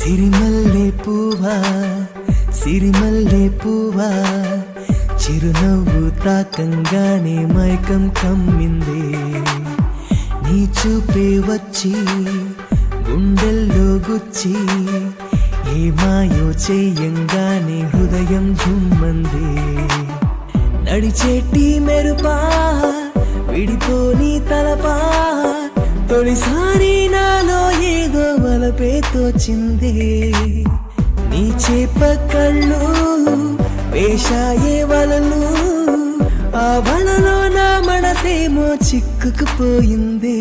సిరిమల్లె పువ్వా సిరిమల్లె పువ్వా చిరునవ్వు తాకంగానే మైకం కమ్మిందే నీ చూపే వచ్చి గుండెల్లో గుచ్చి ఏ మాయో చెయ్యంగానే హృదయం జుమ్మందే నడిచేటి మెరుపా విడిపోని తలపా తొలిసారి నాలో ఏదో వలపే తోచిందే నీ చేప కళ్ళు వేషాయే వలలు ఆ వలలో నా మనసేమో చిక్కుకుపోయిందే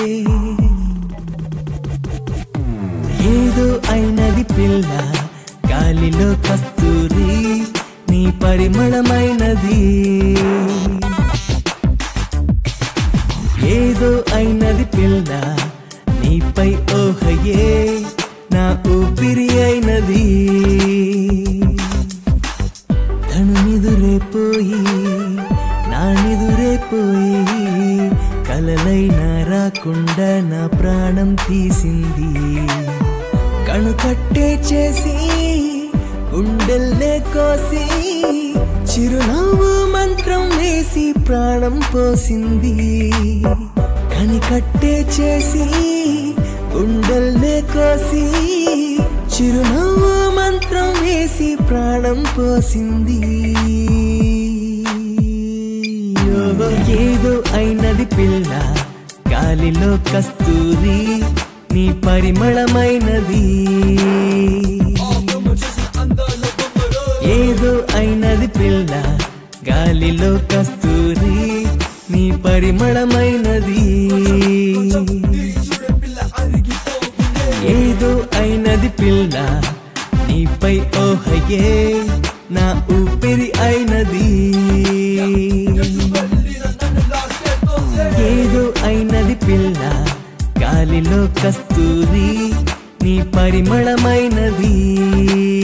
ఏదో అయినది పిల్ల గాలిలో కస్తూరి నీ పరిమళమైనది ఏదో అయినది పిల్ల నీపై ఓహయే నా ఊపిరి అయినది తను నిదురే పోయి నా నిదురే పోయి కలలైనా రాకుండా నా ప్రాణం తీసింది కణుకట్టే చేసి గుండెల్లే కోసి చిరునవ్వు మంత్రం వేసి ప్రాణం పోసింది కనికట్టే చేసి గుండెల్నే కోసి చిరునవ్వు మంత్రం వేసి ప్రాణం పోసింది ఓ, ఏదో అయినది పిల్ల గాలిలో కస్తూరి నీ పరిమళమైనది ఏదో అయినది పిల్ల గాలిలో కస్తూరి నీ పరిమళమైనది ఏదో అయినది పిల్ల నీపై ఓహయే నా ఊపిరి అయినది ఏదో అయినది పిల్ల గాలిలో కస్తూరి నీ పరిమళమైనది